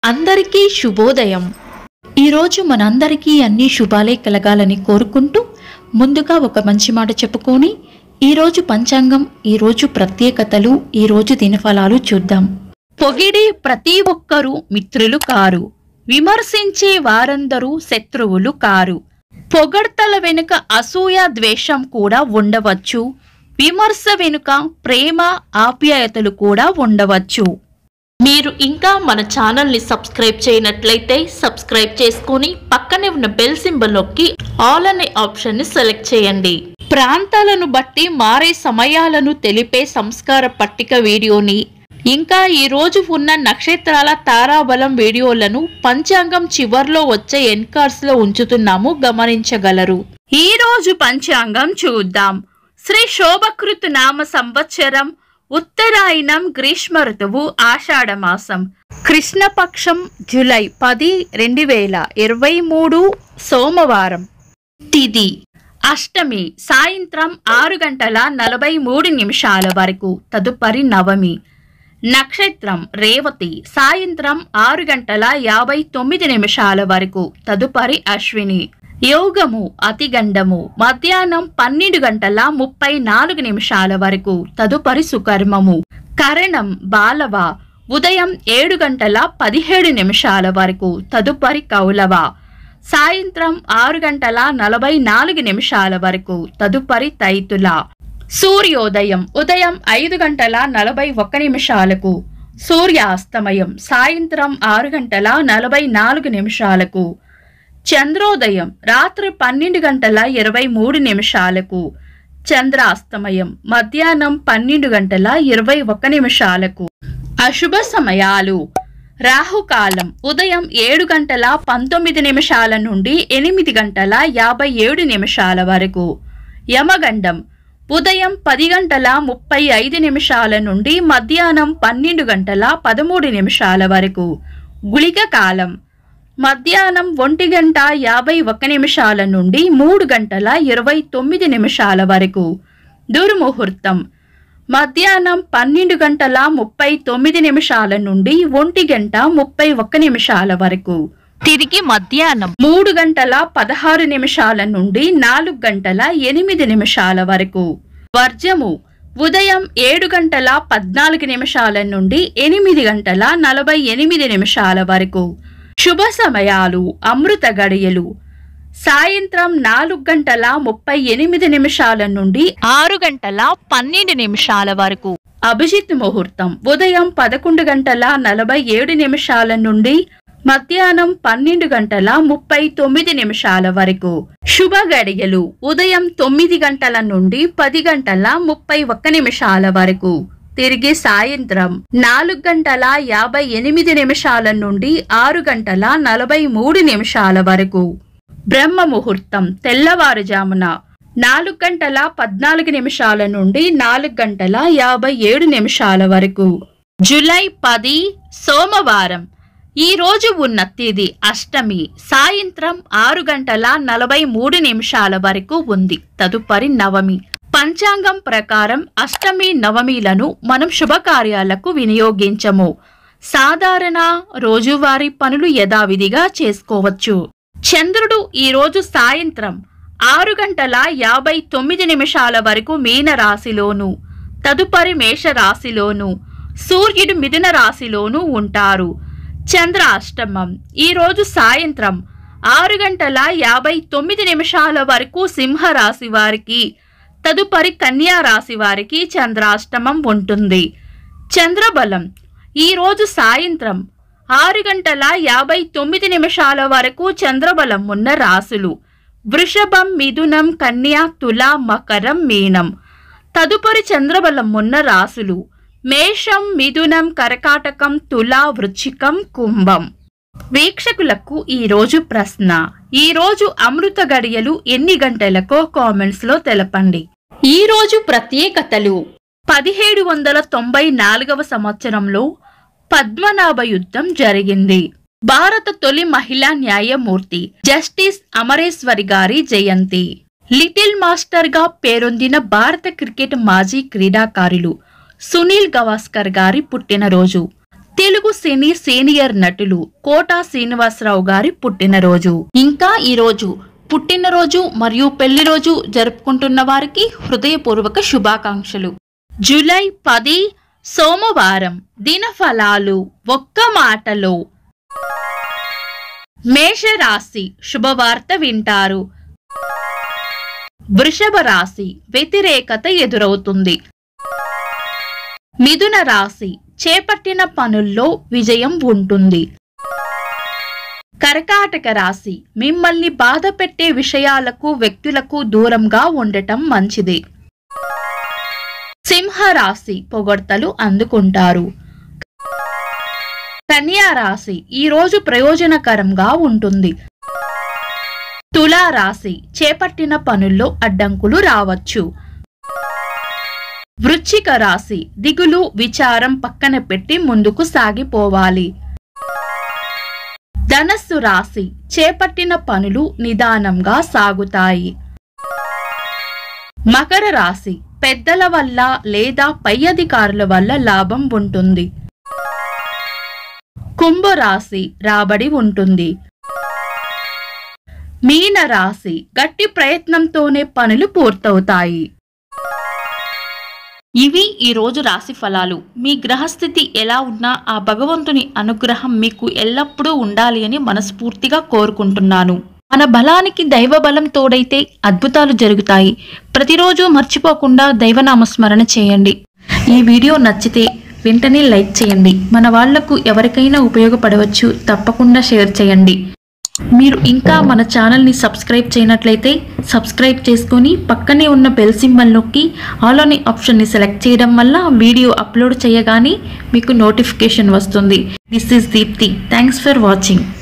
అందరికీ శుభోదయం ఈరోజు మనందరికీ అన్ని శుభాలే కలగాలని కోరుకుంటూ ముందుగా ఒక మంచి మాట చెప్పుకొని ఈరోజు పంచాంగం ఈరోజు ప్రత్యేకతలు ఈరోజు దినఫలాలు చూద్దాం పొగిడే ప్రతి ఒక్కరూ మిత్రులు కారు విమర్శించే వారందరూ శత్రువులు కారు పొగడ్తల వెనుక అసూయ ద్వేషం కూడా ఉండవచ్చు విమర్శ వెనుక ప్రేమ ఆప్యాయతలు కూడా ఉండవచ్చు మీరు ఇంకా మన ఛానల్ని సబ్స్క్రైబ్ చేయనట్లయితే సబ్స్క్రైబ్ చేసుకొని పక్కనే ఉన్న బెల్ సింబల్ నొక్కి ఆల్ అనే ఆప్షన్ని సెలెక్ట్ చేయండి ప్రాంతాలను బట్టి మారే సమయాలను తెలిపే సంస్కార పట్టిక వీడియోని ఇంకా ఈ రోజు ఉన్న నక్షత్రాల తారాబలం వీడియోలను పంచాంగం చివర్లో వచ్చే ఎన్కార్స్ లో ఉంచుతున్నాము గమనించగలరు ఈ రోజు పంచాంగం చూద్దాం శ్రీ శోభకృత్ నామ సంవత్సరం ఉత్తరాయణం గ్రీష్మ ఋతువు ఆషాఢ మాసం కృష్ణపక్షం జూలై పది రెండు వేల ఇరవై మూడు సోమవారం తిది అష్టమి సాయంత్రం ఆరు గంటల నలభై మూడు నిమిషాల వరకు తదుపరి నవమి నక్షత్రం రేవతి సాయంత్రం ఆరు గంటల యాభై తొమ్మిది నిమిషాల వరకు తదుపరి అశ్విని యోగము అతిగండము మధ్యాహ్నం పన్నెండు గంటల ముప్పై నాలుగు నిమిషాల వరకు తదుపరి సుకర్మము కరణం బాలవ ఉదయం ఏడు గంటల పదిహేడు నిమిషాల వరకు తదుపరి కౌలవ సాయంత్రం ఆరు గంటల నలభై నాలుగు నిమిషాల వరకు తదుపరి తైతుల సూర్యోదయం ఉదయం ఐదు గంటల నలభై ఒక్క నిమిషాలకు సూర్యాస్తమయం సాయంత్రం ఆరు గంటల నలభై నాలుగు నిమిషాలకు చంద్రోదయం రాత్రి పన్నెండు గంటల ఇరవై మూడు నిమిషాలకు చంద్రాస్తమయం మధ్యాహ్నం పన్నెండు గంటల ఇరవై ఒక్క నిమిషాలకు అశుభ సమయాలు రాహుకాలం ఉదయం ఏడు గంటల పంతొమ్మిది నిమిషాల నుండి ఎనిమిది గంటల యాభై ఏడు నిమిషాల వరకు యమగండం ఉదయం పది గంటల ముప్పై ఐదు నిమిషాల నుండి మధ్యాహ్నం పన్నెండు గంటల పదమూడు నిమిషాల వరకు గుళిక కాలం మధ్యాహ్నం ఒంటి గంట యాభై ఒక్క నిమిషాల నుండి మూడు గంటల ఇరవై తొమ్మిది నిమిషాల వరకు దుర్ముహూర్తం మధ్యాహ్నం పన్నెండు గంటల ముప్పై తొమ్మిది నిమిషాల నుండి ఒంటి గంట ముప్పై ఒక్క నిమిషాల వరకు తిరిగి మధ్యాహ్నం మూడు గంటల పదహారు నిమిషాల నుండి నాలుగు గంటల ఎనిమిది నిమిషాల వరకు వర్జము ఉదయం ఏడు గంటల పద్నాలుగు నిమిషాల నుండి ఎనిమిది గంటల నలభై ఎనిమిది నిమిషాల వరకు శుభ సమయాలు అమృత గడియలు సాయంత్రం నాలుగు గంటల ముప్పై ఎనిమిది నిమిషాల నుండి ఆరు గంటల పన్నెండు నిమిషాల వరకు అభిజిత్ ముహూర్తం ఉదయం పదకొండు గంటల నలభై ఏడు నిమిషాల నుండి మధ్యాహ్నం పన్నెండు గంటల ముప్పై తొమ్మిది నిమిషాల వరకు శుభ గడియలు ఉదయం తొమ్మిది గంటల నుండి పది గంటల ముప్పై ఒక్క నిమిషాల వరకు తిరిగి సాయంత్రం నాలుగు గంటల యాభై ఎనిమిది నిమిషాల నుండి ఆరు గంటల నలభై మూడు నిమిషాల వరకు బ్రహ్మ ముహూర్తం తెల్లవారుజామున నాలుగు గంటల పద్నాలుగు నిమిషాల నుండి నాలుగు గంటల యాభై ఏడు నిమిషాల వరకు జూలై పది సోమవారం ఈ రోజు ఉన్న తేదీ అష్టమి సాయంత్రం ఆరు గంటల నలభై మూడు నిమిషాల వరకు ఉంది తదుపరి నవమి పంచాంగం ప్రకారం అష్టమి నవమిలను మనం శుభకార్యాలకు వినియోగించము సాధారణ రోజువారీ పనులు యథావిధిగా చేసుకోవచ్చు చంద్రుడు ఈ రోజు సాయంత్రం ఆరు గంటల యాభై తొమ్మిది నిమిషాల వరకు మీన రాశిలోను తదుపరి మేష రాశిలోను సూర్యుడు మిథున రాశిలోను ఉంటారు చంద్ర అష్టమం ఈ రోజు సాయంత్రం ఆరు గంటల యాభై తొమ్మిది నిమిషాల వరకు సింహ రాశి వారికి తదుపరి కన్యా రాశి వారికి చంద్రాష్టమం ఉంటుంది చంద్రబలం ఈ రోజు సాయంత్రం ఆరు గంటల యాభై తొమ్మిది నిమిషాల వరకు చంద్రబలం ఉన్న రాశులు వృషభం మిథునం కన్యా తుల మకరం మీనం తదుపరి చంద్రబలం ఉన్న రాశులు మేషం మిథునం కరకాటకం తుల వృచ్చికం కుంభం వీక్షకులకు ఈ రోజు ప్రశ్న ఈ రోజు అమృత గడియలు ఎన్ని గంటలకో కామెంట్స్ లో తెలపండి ఈ రోజు ప్రత్యేకతలు పదిహేడు వందల తొంభై నాలుగవ సంవత్సరంలో పద్మనాభ యుద్ధం జరిగింది భారత తొలి మహిళా న్యాయమూర్తి జస్టిస్ అమరేశ్వరి గారి జయంతి లిటిల్ మాస్టర్ గా పేరొందిన భారత క్రికెట్ మాజీ క్రీడాకారులు సునీల్ గవాస్కర్ గారి పుట్టినరోజు తెలుగు సినీ సీనియర్ నటులు కోటా శ్రీనివాసరావు గారి పుట్టినరోజు ఇంకా ఈ రోజు పుట్టినరోజు మరియు పెళ్లి రోజు జరుపుకుంటున్న వారికి హృదయపూర్వక శుభాకాంక్షలు జూలై పది సోమవారం దినఫలాలు ఒక్క మాటలో మేషరాశి శుభవార్త వింటారు వృషభ రాశి వ్యతిరేకత ఎదురవుతుంది మిథున రాశి చేపట్టిన పనుల్లో విజయం ఉంటుంది కర్కాటక రాశి మిమ్మల్ని బాధ పెట్టే విషయాలకు వ్యక్తులకు దూరంగా ఉండటం మంచిది సింహ రాశి పొగడ్తలు అందుకుంటారు కన్యా రాశి ఈ రోజు ప్రయోజనకరంగా ఉంటుంది తులా రాశి చేపట్టిన పనుల్లో అడ్డంకులు రావచ్చు వృశ్చిక రాశి దిగులు విచారం పక్కన పెట్టి ముందుకు సాగిపోవాలి ధనస్సు రాశి చేపట్టిన పనులు నిదానంగా సాగుతాయి మకర రాశి పెద్దల వల్ల లేదా పై అధికారుల వల్ల లాభం ఉంటుంది కుంభరాశి రాబడి ఉంటుంది మీన రాశి గట్టి ప్రయత్నంతోనే పనులు పూర్తవుతాయి ఇవి ఈ రోజు రాశి ఫలాలు మీ గ్రహస్థితి ఎలా ఉన్నా ఆ భగవంతుని అనుగ్రహం మీకు ఎల్లప్పుడూ ఉండాలి అని మనస్ఫూర్తిగా కోరుకుంటున్నాను మన బలానికి దైవ బలం తోడైతే అద్భుతాలు జరుగుతాయి ప్రతిరోజు మర్చిపోకుండా దైవనామస్మరణ చేయండి ఈ వీడియో నచ్చితే వెంటనే లైక్ చేయండి మన వాళ్లకు ఎవరికైనా ఉపయోగపడవచ్చు తప్పకుండా షేర్ చేయండి మీరు ఇంకా మన ఛానల్ని సబ్స్క్రైబ్ చేయనట్లయితే సబ్స్క్రైబ్ చేసుకొని పక్కనే ఉన్న బెల్ సింబల్ నొక్కి ఆల్ అనే ఆప్షన్ని సెలెక్ట్ చేయడం వల్ల వీడియో అప్లోడ్ చేయగానే మీకు నోటిఫికేషన్ వస్తుంది this is Deepthi thanks for watching